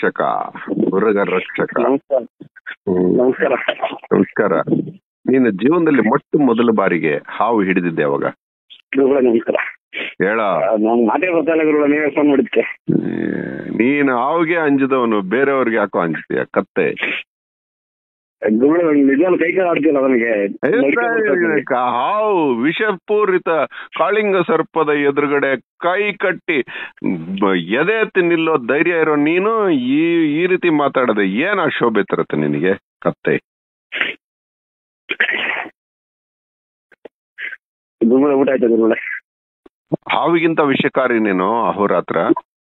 ರಕ್ಷಕ ಮೃಗ ರಕ್ಷಕ ನಮಸ್ಕಾರ ಹ್ಮ್. ನಮಸ್ಕಾರ ನಮಸ್ಕಾರ ನೀನು ಜೀವನದಲ್ಲಿ ಮೊಟ್ಟ ಮೊದಲ ಬಾರಿಗೆ ಹಾವು ಹಿಡಿದಿದ್ದೆ ಅವಾಗ ಗುರುಗಳೇ ನಮಸ್ಕಾರ ಹೇಳ ನಾನು ಮಾತೇ ಗೊತ್ತಲ್ಲ ಗುರುಗಳ ನೀವೇ ಫೋನ್ ಮಾಡಿದ್ಕೆ ನೀನು ಹಾವಿಗೆ ಅಂಜಿದವನು ಬೇರೆಯವ್ರಿಗೆ ಯಾಕೋ ಅಂಜ್ತೀಯ ಕತ್ತೆ ಗುರುಗಳು ನಿಜವಾಗ್ಲೂ ಕೈ ಕಾಲು ಆಡ್ತಿಲ್ಲ ನನಗೆ ಕ- ಹಾವು ವಿಷಪೂರಿತ ಕಾಳಿಂಗ ಸರ್ಪದ ಎದುರುಗಡೆ ಕೈ ಕಟ್ಟಿ ಬ- ಎದೆ ಎತ್ತಿ ನಿಲ್ಲೋ ಧೈರ್ಯ ಇರೋ ನೀನು ಈ ಈ ರೀತಿ ಮಾತಾಡದೆ ಏನ್ ಆ ಶೋಭೆ ತರತ್ತೆ ನಿನಗೆ ಕತ್ತೆ ಗುರುಗಳ ಊಟ ಆಯ್ತು ಗುರುಗಳೇ ಹಾವಿಗಿಂತ ವಿಷಕಾರಿ ನೀನು ಅಹೋರಾತ್ರ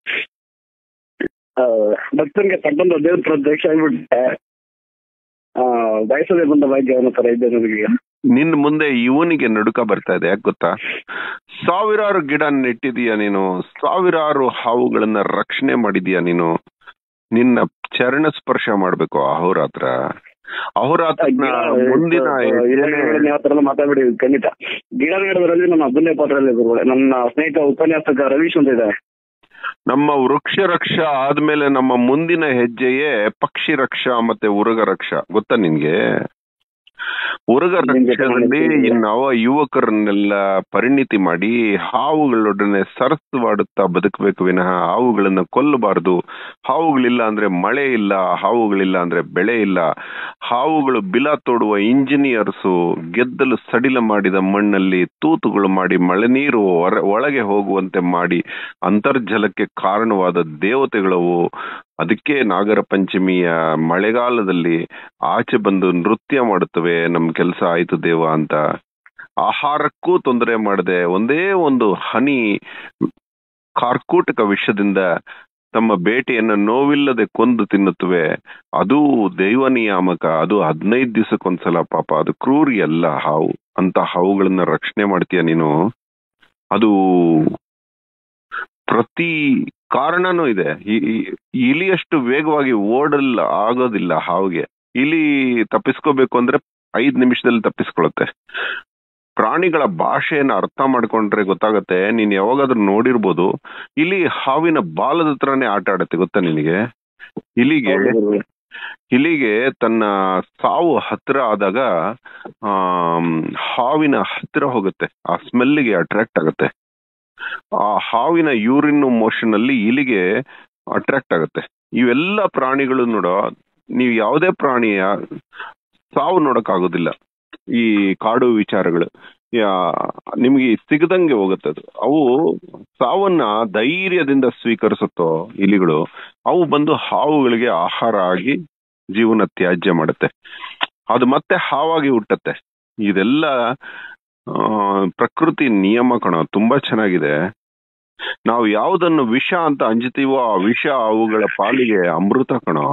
ಆ, ಭಕ್ತರಿಗೆ ತಟ್ಟಂತ ದೇವ್ರ ಪ್ರತ್ಯಕ್ಷ ಆಗ್ಬಿಟ್ಟೆ ಆ ಬಯಸದೆ ಬಂದ ಭಾಗ್ಯ ಅನ್ನೋ ತರ ಇದ್ದೆ ನನಗೆ ನಿನ್ ಮುಂದೆ ಇವನಿಗೆ ನಡುಕ ಬರ್ತಾ ಇದೆ ಯಾಕೆ ಗೊತ್ತಾ ಸಾವಿರಾರು ಗಿಡ ನೆಟ್ಟಿದೀಯ ನೀನು ಸಾವಿರಾರು ಹಾವುಗಳನ್ನ ರಕ್ಷಣೆ ಮಾಡಿದೀಯ ನೀನು ನಿನ್ನ ಚರಣ ಸ್ಪರ್ಶ ಮಾಡ್ಬೇಕು ಅಹೋರಾತ್ರ ಅಹೋರಾತ್ರನ ಮುಂದಿನ ಹೆಜ್ಜೆನೆ- ಯಾವ ತರ ಮಾತಾಡ್ಬಿಡಿ ಖಂಡಿತ ಗಿಡ ನೆಡೋದ್ರಲ್ಲಿ ನಮ್ಮ ಅಬ್ಬನೇ ಪಾತ್ರ ಇದೆ ಗುರುಗಳೇ ನನ್ನ ಸ್ನೇಹಿತ ಉಪನ್ಯಾಸಕ ರವೀಶ್ ಅಂತ ಇದೆ ನಮ್ಮ ವೃಕ್ಷ ರಕ್ಷಾ ಆದ್ಮೇಲೆ ನಮ್ಮ ಮುಂದಿನ ಹೆಜ್ಜೆಯೇ ಪಕ್ಷಿ ರಕ್ಷಾ ಮತ್ತೆ ಉರುಗ ರಕ್ಷಾ ಗೊತ್ತಾ ನಿನ್ಗೆ ಉರುಗ ನಿಮ್ ಜೊತೆ ರಕ್ಷದಲ್ಲಿ ಮಾತಾಡ್ತಿದ್ದೀನಿ. ನವ ಯುವಕರನ್ನೆಲ್ಲ ಪರಿಣಿತಿ ಮಾಡಿ ಹಾವುಗಳೊಡನೆ ಸರಸವಾಡುತ್ತಾ ಬದುಕಬೇಕು ವಿನಃ ಹಾವುಗಳನ್ನ ಕೊಲ್ಲಬಾರದು ಹಾವುಗಳಿಲ್ಲ ಅಂದ್ರೆ ಮಳೆ ಇಲ್ಲ ಹಾವುಗಳಿಲ್ಲ ಅಂದ್ರೆ ಬೆಳೆ ಇಲ್ಲ ಹಾವುಗಳು ಬಿಲ ತೋಡುವ ಇಂಜಿನಿಯರ್ಸು ಗೆದ್ದಲು ಸಡಿಲ ಮಾಡಿದ ಮಣ್ಣಲ್ಲಿ ತೂತುಗಳು ಮಾಡಿ ಮಳೆ ನೀರು ಹೊರ- ಒಳಗೆ ಹೋಗುವಂತೆ ಮಾಡಿ ಅಂತರ್ಜಲಕ್ಕೆ ಕಾರಣವಾದ ದೇವತೆಗಳವು ಅದಕ್ಕೆ ನಾಗರ ಪಂಚಮಿಯ ಮಳೆಗಾಲದಲ್ಲಿ ಆಚೆ ಬಂದು ನೃತ್ಯ ಮಾಡುತ್ತವೆ ನಮ್ ಕೆಲಸ ಆಯ್ತು ದೇವ ಅಂತ ಆಹಾರಕ್ಕೂ ತೊಂದರೆ ಮಾಡದೆ ಒಂದೇ ಒಂದು ಹನಿ ಕಾರ್ಕೂಟಕ ವಿಷದಿಂದ ತಮ್ಮ ಬೇಟೆಯನ್ನ ನೋವಿಲ್ಲದೆ ಕೊಂದು ತಿನ್ನುತ್ತವೆ ಅದು ದೈವ ನಿಯಾಮಕ ಅದು ಹದಿನೈದು ದಿವಸಕ್ಕೊಂದ್ಸಲ ಪಾಪ ಅದು ಕ್ರೂರಿ ಅಲ್ಲ ಹಾವು ಅಂತ ಹಾವುಗಳನ್ನ ರಕ್ಷಣೆ ಮಾಡ್ತೀಯ ನೀನು ಅದು ಪ್ರತಿ ಕಾರಣನೂ ಇದೆ ಈ- ಈ- ಇಲಿಯಷ್ಟು ವೇಗವಾಗಿ ಓಡಲ್ಲ ಆಗೋದಿಲ್ಲ ಹಾವಿಗೆ ಇಲಿ ತಪ್ಪಿಸ್ಕೋಬೇಕು ಅಂದ್ರೆ ಐದ್ ನಿಮಿಷದಲ್ಲಿ ತಪ್ಪಿಸ್ಕೊಳುತ್ತೆ ಪ್ರಾಣಿಗಳ ಭಾಷೆಯನ್ನ ಅರ್ಥ ಮಾಡ್ಕೊಂಡ್ರೆ ಗೊತ್ತಾಗತ್ತೆ ನೀನ್ ಯಾವಾಗಾದ್ರೂ ನೋಡಿರ್ಬೋದು ಇಲಿ ಹಾವಿನ ಬಾಲದ ಹತ್ರನೇ ಆಟ ಆಡತ್ತೆ ಗೊತ್ತಾ ನಿನಗೆ ಇಲಿಗೆ ಹೌದು ಗುರುಗಳೇ. ಇಲಿಗೆ ತನ್ನ ಸಾವು ಹತ್ರ ಆದಾಗ ಆಮ್, ಹಾವಿನ ಹತ್ರ ಹೋಗುತ್ತೆ ಆ ಸ್ಮೆಲ್ಗೆ ಅಟ್ರಾಕ್ಟ್ ಆಗುತ್ತೆ ಆ ಹಾವಿನ ಯೂರಿನ್ ಮೋಷನ್ ಅಲ್ಲಿ ಇಲಿಗೆ ಅಟ್ರಾಕ್ಟ್ ಆಗುತ್ತೆ ಇವೆಲ್ಲ ಪ್ರಾಣಿಗಳು ನೋಡೋ ನೀವು ಯಾವುದೇ ಪ್ರಾಣಿಯ ಸಾವು ನೋಡಕ್ ಆಗೋದಿಲ್ಲ ಈ ಕಾಡು ವಿಚಾರಗಳು ಯಾ- ನಿಮ್ಗೆ ಸಿಗದಂಗೆ ಹೋಗುತ್ತೆ ಅದು ಅವು ಸಾವನ್ನ ಧೈರ್ಯದಿಂದ ಸ್ವೀಕರಿಸುತ್ತೋ ಇಲಿಗಳು ಅವು ಬಂದು ಹಾವುಗಳಿಗೆ ಆಹಾರ ಆಗಿ ಜೀವನ ತ್ಯಾಜ್ಯ ಮಾಡುತ್ತೆ ಅದು ಮತ್ತೆ ಹಾವಾಗಿ ಹುಟ್ಟತ್ತೆ ಇದೆಲ್ಲ ಆ, ಪ್ರಕೃತಿ ನಿಯಮ ಕಣ ತುಂಬಾ ಚೆನ್ನಾಗಿದೆ ನಾವು ಯಾವುದನ್ನು ವಿಷ ಅಂತ ಅಂಜುತ್ತೀವೋ ಆ ವಿಷ ಅವುಗಳ ಪಾಲಿಗೆ ಅಮೃತ ಕಣೋ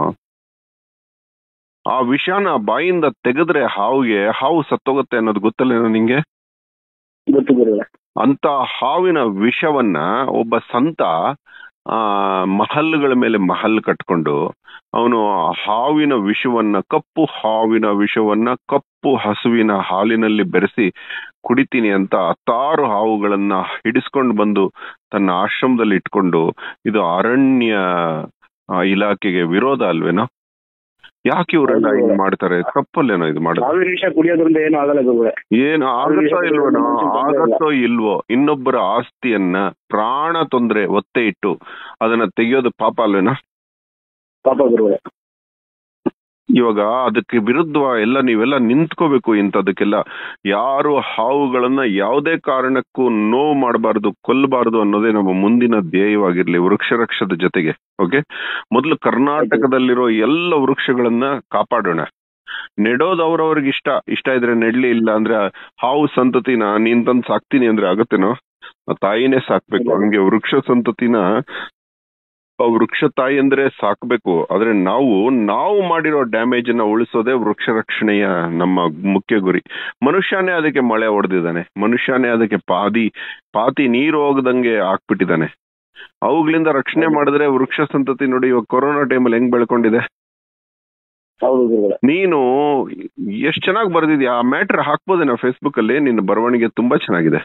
ಆ ವಿಷನ ಬಾಯಿಂದ ತೆಗೆದ್ರೆ ಹಾವಿಗೆ ಹಾವು ಸತ್ತೋಗುತ್ತೆ ಅನ್ನೋದು ಗೊತ್ತಲ್ಲೇನೋ ನಿಂಗೆ ಗೊತ್ತು ಗುರುಗಳೇ ಅಂತ ಹಾವಿನ ವಿಷವನ್ನ ಒಬ್ಬ ಸಂತ ಆ ಮಹಲ್ಗಳ ಮೇಲೆ ಮಹಲ್ ಕಟ್ಕೊಂಡು ಅವನು ಹಾವಿನ ವಿಷವನ್ನ ಕಪ್ಪು ಹಾವಿನ ವಿಷವನ್ನ ಕಪ್ಪು ಹಸುವಿನ ಹಾಲಿನಲ್ಲಿ ಬೆರೆಸಿ ಕುಡಿತೀನಿ ಅಂತ ಹತ್ತಾರು ಹಾವುಗಳನ್ನ ಹಿಡಿಸ್ಕೊಂಡು ಬಂದು ತನ್ನ ಆಶ್ರಮದಲ್ಲಿ ಇಟ್ಕೊಂಡು ಇದು ಅರಣ್ಯ ಆ, ಇಲಾಖೆಗೆ ವಿರೋಧ ಅಲ್ವೇನೋ ಯಾಕೆ ಇವರೆಲ್ಲ ಹಿಂಗ್ ಮಾಡ್ತಾರೆ ತಪ್ಪಲ್ಲೇನೋ ಇದು ಮಾಡೋದು ಸಾವಿರ ವಿಷ ಕುಡಿಯೋದ್ರಿಂದ ಏನು ಆಗಲ್ಲ ಗುರುಗಳೇ ಏನು ಆಗತ್ತೋ ಇಲ್ವೋ ಆಗತ್ತೋ ಇಲ್ವೋ ಇನ್ನೊಬ್ಬರ ಆಸ್ತಿಯನ್ನ ಪ್ರಾಣ ತೊಂದ್ರೆ ಒತ್ತೆ ಇಟ್ಟು ಅದನ್ನ ತೆಗೆಯೋದು ಪಾಪ ಅಲ್ವೇನಾ ಪಾಪ ಗುರುಗಳೇ ಇವಾಗ ಅದಕ್ಕೆ ವಿರುದ್ಧ ಎಲ್ಲ ನೀವೆಲ್ಲ ನಿಂತ್ಕೋಬೇಕು ಇಂಥದಕ್ಕೆಲ್ಲ ಯಾರು ಹಾವುಗಳನ್ನ ಯಾವುದೇ ಕಾರಣಕ್ಕೂ ನೋವು ಮಾಡಬಾರ್ದು ಕೊಲ್ಲಬಾರ್ದು ಅನ್ನೋದೇ ನಮ್ಮ ಮುಂದಿನ ಧ್ಯೇಯವಾಗಿರ್ಲಿ ವೃಕ್ಷ ರಕ್ಷದ ಜೊತೆಗೆ ಓಕೆ ಮೊದಲು ಕರ್ನಾಟಕದಲ್ಲಿರೋ ಎಲ್ಲ ವೃಕ್ಷಗಳನ್ನ ಕಾಪಾಡೋಣ ನೆಡೋದು ಅವ್ರವ್ರಿಗೆ ಇಷ್ಟ ಇಷ್ಟ ಇದ್ರೆ ನೆಡ್ಲಿ ಇಲ್ಲ ಅಂದ್ರೆ ಹಾವು ಸಂತತಿನ ನೀನ್ ತಂದ್ ಸಾಕ್ತೀನಿ ಅಂದ್ರೆ ಆಗತ್ತೇನೋ ಆ ತಾಯಿನೇ ಸಾಕ್ಬೇಕು ಹಂಗೆ ವೃಕ್ಷ ಸಂತತಿನ ಆ ವೃಕ್ಷ ತಾಯಿ ಅಂದ್ರೆ ಸಾಕ್ಬೇಕು ಆದ್ರೆ ನಾವು ನಾವು ಮಾಡಿರೋ ಡ್ಯಾಮೇಜ್ ಅನ್ನ ಉಳಿಸೋದೇ ವೃಕ್ಷ ರಕ್ಷಣೆಯ ನಮ್ಮ ಮುಖ್ಯ ಗುರಿ ಮನುಷ್ಯನೇ ಅದಕ್ಕೆ ಮಳೆ ಹೊಡೆದಿದ್ದಾನೆ ಮನುಷ್ಯನೇ ಅದಕ್ಕೆ ಪಾದಿ ಪಾತಿ ನೀರು ಹೋಗದಂಗೆ ಹಾಕ್ಬಿಟ್ಟಿದ್ದಾನೆ ಅವುಗಳಿಂದ ರಕ್ಷಣೆ ಮಾಡಿದ್ರೆ ವೃಕ್ಷ ಸಂತತಿ ನೋಡಿ ಇವಾಗ ಕೊರೋನಾ ಟೈಮಲ್ಲಿ ಹೆಂಗ್ ಬೆಳ್ಕೊಂಡಿದೆ ಹೌದು ಗುರುಗಳೇ ನೀನು ಎಷ್ಟ್ ಚೆನ್ನಾಗಿ ಬರ್ದಿದ್ಯಾ ಆ ಮ್ಯಾಟ್ರ್ ಹಾಕ್ಬೋದೇನೋ ಫೇಸ್ಬುಕ್ ಅಲ್ಲಿ ನಿನ್ನ ಬರವಣಿಗೆ ತುಂಬಾ ಚೆನ್ನಾಗಿದೆ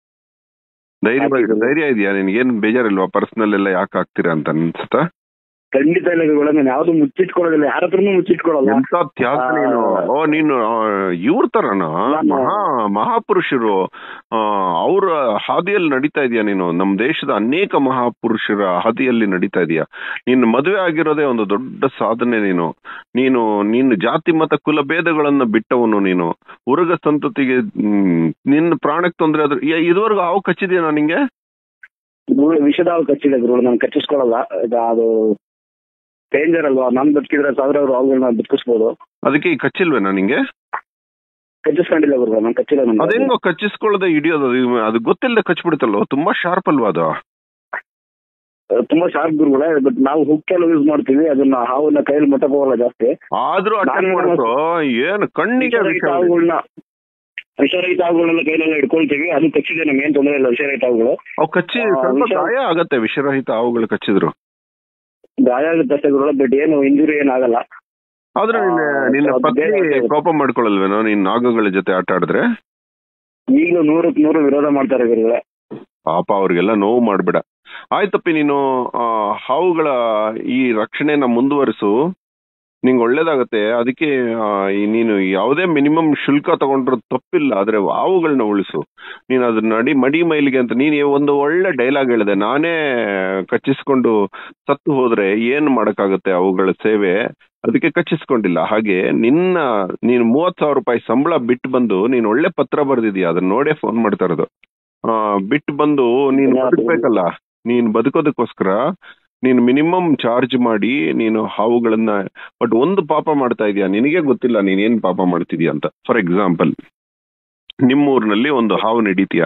ಧೈರ್ಯ ಹಾಕಿದ್ದೀನಿ. ಧೈರ್ಯ ಇದೆಯಾ ನಿನ್ಗೇನ್ ಬೇಜಾರಿಲ್ವಾ ಪರ್ಸನಲ್ ಎಲ್ಲ ಯಾಕೆ ಹಾಕ್ತೀರಾ ಅಂತ ಅನ್ಸುತ್ತಾ ಖಂಡಿತ ಇಲ್ಲ ಗುರುಗಳೇ ನಾನು ಯಾವ್ದು ಮುಚ್ಚಿಟ್ಕೊಳ್ಳೋದಿಲ್ಲ ಯಾರ ಹತ್ರನೂ ಮುಚ್ಚಿಟ್ಕೊಳ್ಳಲ್ಲ ಎಂತ ತ್ಯಾಗ ಆ, ನೀನು ಓ ನೀನು ಇವ್ರ ತರನ ನಾನು- ಮಹಾ ಮಹಾಪುರುಷರು ಆ, ಅವ್ರ ಹಾದಿಯಲ್ಲಿ ನಡೀತಾ ಇದೀಯ ನೀನು ನಮ್ ದೇಶದ ಅನೇಕ ಮಹಾಪುರುಷರ ಹಾದಿಯಲ್ಲಿ ನಡೀತಾ ಇದೀಯ ನೀನು ಮದುವೆ ಆಗಿರೋದೇ ಒಂದು ದೊಡ್ಡ ಸಾಧನೆ ನೀನು ನೀನು ನೀನು ಜಾತಿ ಮತ ಕುಲ ಭೇದಗಳನ್ನ ಬಿಟ್ಟವನು ನೀನು ಉರಗ ಸಂತತಿಗೆ ಹ್ಮ್, ನಿನ್ನ ಪ್ರಾಣಕ್ಕೆ ತೊಂದರೆ ಆದ್ರೆ ಏ, ಇದುವರೆಗೂ ಹಾವು ಕಚ್ಚಿದ್ಯಾ ನಿಂಗೆ ಗುರುಗಳು ವಿಷದ ಹಾವು ಕಚ್ಚಿದೆ ಗುರುಗಳು ನಾನು ಕಚ್ಚಿಸ್ಕೊಳ್ಳಲ್ಲ ಇದು ಅದು ಡೇಂಜರ್ ಅಲ್ವಾ ನಾನ್ ಬದುಕಿದ್ರೆ ಸಾವಿರಾರು ಹಾವುಗಳನ್ನ ಬದುಕಿಸ್ಬೋದು ಅದಕ್ಕೆ ಈ ಕಚ್ಚಿಲ್ವೇನಾ ನಿಂಗೆ ಕಚ್ಚಿಸ್ಕೊಂಡಿಲ್ಲ ಗುರುಗಳು ನಾನು ಕಚ್ಚಿಲ್ಲ ನಾನು ಅದೇಂಗೋ ಕಚ್ಚಿಸ್ಕೊಳ್ಳದೆ ಹಿಡಿಯೋದು ಅದು ಅದು ಗೊತ್ತಿಲ್ಲದೆ ಕಚ್ಬಿಡುತ್ತಲ್ಲೋ ತುಂಬಾ ಶಾರ್ಪ್ ಅಲ್ವಾ ಅದು ತುಂಬಾ ಶಾರ್ಪ್ ಗುರುಗಳೇ ಬಟ್ ನಾವು ಹುಕ್ಕೆಲ್ಲ ಯೂಸ್ ಮಾಡ್ತೀವಿ ಅದನ್ನ ಹಾವನ್ನ ಕೈಯಲ್ಲಿ ಮುಟ್ಟಕ್ ಹೋಗಲ್ಲ ಜಾಸ್ತಿ ಆದ್ರೂ ಅಟ್ಯಾಕ್ ನಾನು- ಮಾಡುತ್ತೋ ಏನು ಕಣ್ಣಿಗೆ ವಿಷರಹಿತ ವಿಷ ಹಾವುಗಳನ್ನ ವಿಷರಹಿತ ಹಾವುಗಳನ್ನೆಲ್ಲ ಕೈಲೆಲ್ಲ ಇಟ್ಕೊಳ್ತೀವಿ ಅದು ಕಚ್ಚಿದೆ ನಮ್ಗೆ ಏನ್ ತೊಂದರೆ ಇಲ್ಲ ವಿಷರಹಿತ ಹಾವುಗಳು ಅವು ಕಚ್ಚಿ ಆ, ಸ್ವಲ್ಪ ವಿಷ- ಗಾಯ ಆಗತ್ತೆ ವಿಷರಹಿತ ಹಾವುಗಳು ಕಚ್ಚಿದ್ರು ಗಾಯ ಆಗುತ್ತೆ ಅಷ್ಟೇ ಗುರುಗಳೇ ಬಟ್ ಏನು ಇಂಜುರಿ ಏನಾಗಲ್ಲ ಆದ್ರೆ ನಿನ್ನ ಆ, ನಿನ್ನ ಅದು ಪತ್ನಿ ಬೇರೆ ಆಗುತ್ತೆ. ಕೋಪ ಮಾಡ್ಕೊಳಲ್ವೇನೋ ನೀನ್ ನಾಗಗಳ ಜೊತೆ ಆಟ ಆಡಿದ್ರೆ ಈಗಲೂ ನೂರಕ್ ನೂರು ವಿರೋಧ ಮಾಡ್ತಾರೆ ಗುರುಗಳೇ ಪಾಪ ಅವ್ರಿಗೆಲ್ಲ ನೋವು ಮಾಡ್ಬೇಡ ಆಯ್ತಪ್ಪಿ ನೀನು ಆ, ಹಾವುಗಳ ಈ ರಕ್ಷಣೆನ ಮುಂದುವರಿಸು ನಿಂಗೆ ಒಳ್ಳೇದಾಗತ್ತೆ ಅದಕ್ಕೆ ಆ, ಈ ನೀನು ಯಾವುದೇ ಮಿನಿಮಮ್ ಶುಲ್ಕ ತಗೊಂಡ್ರು ತಪ್ಪಿಲ್ಲ ಆದ್ರೆ ಹಾವುಗಳನ್ನ ಉಳಿಸು ನೀನು ಅದನ್ನ ನಡಿ ಮಡಿ ಮೈಲಿಗೆ ಅಂತ ನೀನು ಒಂದು ಒಳ್ಳೆ ಡೈಲಾಗ್ ಹೇಳಿದೆ ನಾನೇ ಕಚ್ಚಿಸ್ಕೊಂಡು ಸತ್ತು ಹೋದ್ರೆ ಏನ್ ಮಾಡಕ್ಕಾಗತ್ತೆ ಅವುಗಳ ಸೇವೆ ಅದಕ್ಕೆ ಕಚ್ಚಿಸ್ಕೊಂಡಿಲ್ಲ ಹಾಗೆ ನಿನ್ನ ನೀನು ಮೂವತ್ ಸಾವಿರ ರೂಪಾಯಿ ಸಂಬಳ ಬಿಟ್ಟು ಬಂದು ನೀನು ಒಳ್ಳೆ ಪತ್ರ ಬರೆದಿದ್ಯಾ ಅದನ್ನ ನೋಡೇ ಫೋನ್ ಮಾಡ್ತಾ ಇರೋದು ಆ, ಬಿಟ್ಟು ಬಂದು ನೀನು ಬದುಕ್ಬೇಕಲ್ಲ ನೀನು ಬದುಕೋದಕ್ಕೋಸ್ಕರ ನೀನು ಮಿನಿಮಮ್ ಚಾರ್ಜ್ ಮಾಡಿ ನೀನು ಹಾವುಗಳನ್ನ ಬಟ್ ಒಂದು ಪಾಪ ಮಾಡ್ತಾ ಇದೀಯ ನಿನಗೆ ಗೊತ್ತಿಲ್ಲ ನೀನ್ ಏನ್ ಪಾಪ ಮಾಡ್ತಿದ್ಯಾ ಅಂತ ಫಾರ್ ಎಕ್ಸಾಂಪಲ್ ನಿಮ್ಮೂರಿನಲ್ಲಿ ಒಂದು ಹಾವು ನಡೀತೀಯ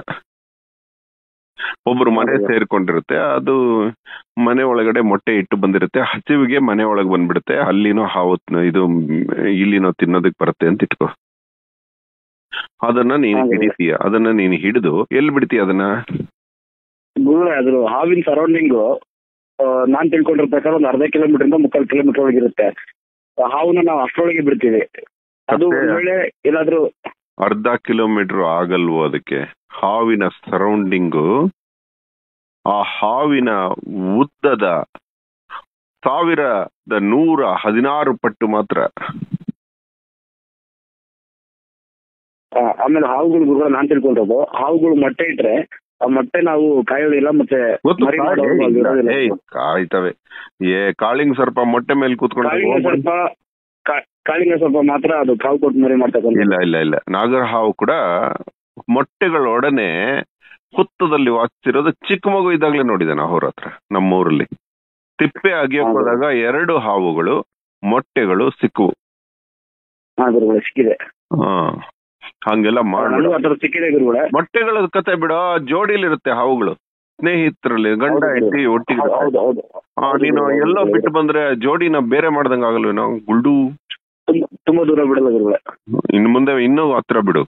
ಒಬ್ರು ಮನೆ ಹೌದು. ಸೇರ್ಕೊಂಡಿರುತ್ತೆ ಅದು ಮನೆ ಒಳಗಡೆ ಮೊಟ್ಟೆ ಇಟ್ಟು ಬಂದಿರುತ್ತೆ ಹಸಿವಿಗೆ ಮನೆ ಒಳಗೆ ಬಂದ್ಬಿಡುತ್ತೆ ಅಲ್ಲಿನೋ ಹಾವು ತ್- ಇದು ಮ್, ಇಲ್ಲಿನೋ ತಿನ್ನೋದಕ್ ಬರುತ್ತೆ ಅಂತ ಇಟ್ಕೋ ಅದನ್ನ ನೀನು ಹೌದು. ಹಿಡಿತೀಯ ಅದನ್ನ ನೀನು ಹಿಡಿದು ಎಲ್ಲಿ ಬಿಡ್ತೀಯ ಅದನ್ನ ಗುರುಗಳೇ ಅದ್ರ ಹಾವಿನ ಸರೌಂಡಿಂಗು ನಾನ್ ತಿಳ್ಕೊಂಡಿರೋ ಪ್ರಕಾರ ಒಂದು ಅರ್ಧ ಕಿಲೋಮೀಟರ್ ಇಂದ ಮುಕ್ಕಾಲು ಕಿಲೋಮೀಟರ್ ಒಳಗಿರುತ್ತೆ ಆ ಹಾವನ್ನ ನಾವು ಅಷ್ಟರೊಳಗೆ ಬಿಡ್ತೀವಿ ಅದು ಮತ್ತೆ- ಒಂದ್ ವೇಳೆ ಏನಾದ್ರೂ ಅರ್ಧ ಕಿಲೋಮೀಟರ್ ಆಗಲ್ವೋ ಅದಕ್ಕೆ ಹಾವಿನ ಸರೌಂಡಿಂಗು ಆ ಹಾವಿನ ಉದ್ದದ ಸಾವಿರದ ನೂರ ಹದಿನಾರು ಪಟ್ಟು ಮಾತ್ರ ಆ, ಆಮೇಲೆ ಹಾವುಗಳು ಗುರುಗಳು ನಾನ್ ತಿಳ್ಕೊಂಡಿರೋದು ಹಾವುಗಳು ಮೊಟ್ಟೆ ಇಟ್ರೆ ಆ ಮೊಟ್ಟೆ ನಾವು ಕಾಯೋದಿಲ್ಲ ಮತ್ತೆ ಗೊತ್ತು ಮರಿ ಕಾಳಿ- ಮಾಡೋದು ಏ, ಅಲ್ಲಿ ಇಲ್ಲ, ಇರೋದಿಲ್ಲ. ಏಯ್, ಕಾಯ್ತವೆ ಏ ಕಾಳಿಂಗ್ ಸ್ವಲ್ಪ ಮೊಟ್ಟೆ ಮೇಲೆ ಕೂತ್ಕೊಂಡು ಕಾಳಿಂಗ ಹೋಗ್ಬಿಡು. ಸ್ವಲ್ಪ ಕಾ- ಕಾಳಿಂಗ ಸ್ವಲ್ಪ ಮಾತ್ರ ಅದು ಕಾವು ಕೊಟ್ಟು ಮರಿ ಮಾಡ್ತಕ್ಕಂಥ ಇಲ್ಲ ಇಲ್ಲ ಇಲ್ಲ ನಾಗರ ಹಾವು ಕೂಡ ಮೊಟ್ಟೆಗಳೊಡನೆ ಹುತ್ತದಲ್ಲಿ ವಾಸಿಸಿರೋದು ಚಿಕ್ಕ ಮಗು ಇದ್ದಾಗ್ಲೇ ನೋಡಿದೆ ನಾ ಅವ್ರ ಹತ್ರ ನಮ್ಮ ಊರಲ್ಲಿ ತಿಪ್ಪೆ ಅಗಿಯಕ್ ಹೌದು. ಹೋದಾಗ ಎರಡು ಹಾವುಗಳು ಮೊಟ್ಟೆಗಳು ಸಿಕ್ಕವು ಹಾ ಗುರುಗಳೇ ಸಿಕ್ಕಿದೆ ಹಾ ಹಂಗೆಲ್ಲ ಮಾಡ್ಬೇಡ ನನಗೂ ಆ ಥರ ಸಿಕ್ಕಿದೆ ಗುರುಗಳೇ ಮೊಟ್ಟೆಗಳ ಕತೆ ಬಿಡ ಜೋಡಿಲಿರುತ್ತೆ ಹಾವುಗಳು ಸ್ನೇಹಿತರಲ್ಲಿ ಗಂಡ ಹೌದು. ಹೆಂಡತಿ ಒಟ್ಟಿಗೆ ಹೌದು ಹೌದು ಹೌದು ಆ, ನೀನು ಹೌದು, ಎಲ್ಲೋ ಹೌದು. ಬಿಟ್ಟು ಬಂದ್ರೆ ಜೋಡಿನ ಬೇರೆ ಮಾಡ್ದಂಗ ಆಗಲ್ವೇನೋ ಗುಲ್ಡು ತುಂಬ- ತುಂಬಾ ದೂರ ಬಿಡಲ್ಲ ಗುರುಗಳೇ ಇನ್ನು ಮುಂದೆ ಇನ್ನೂ ಹತ್ರ ಬಿಡು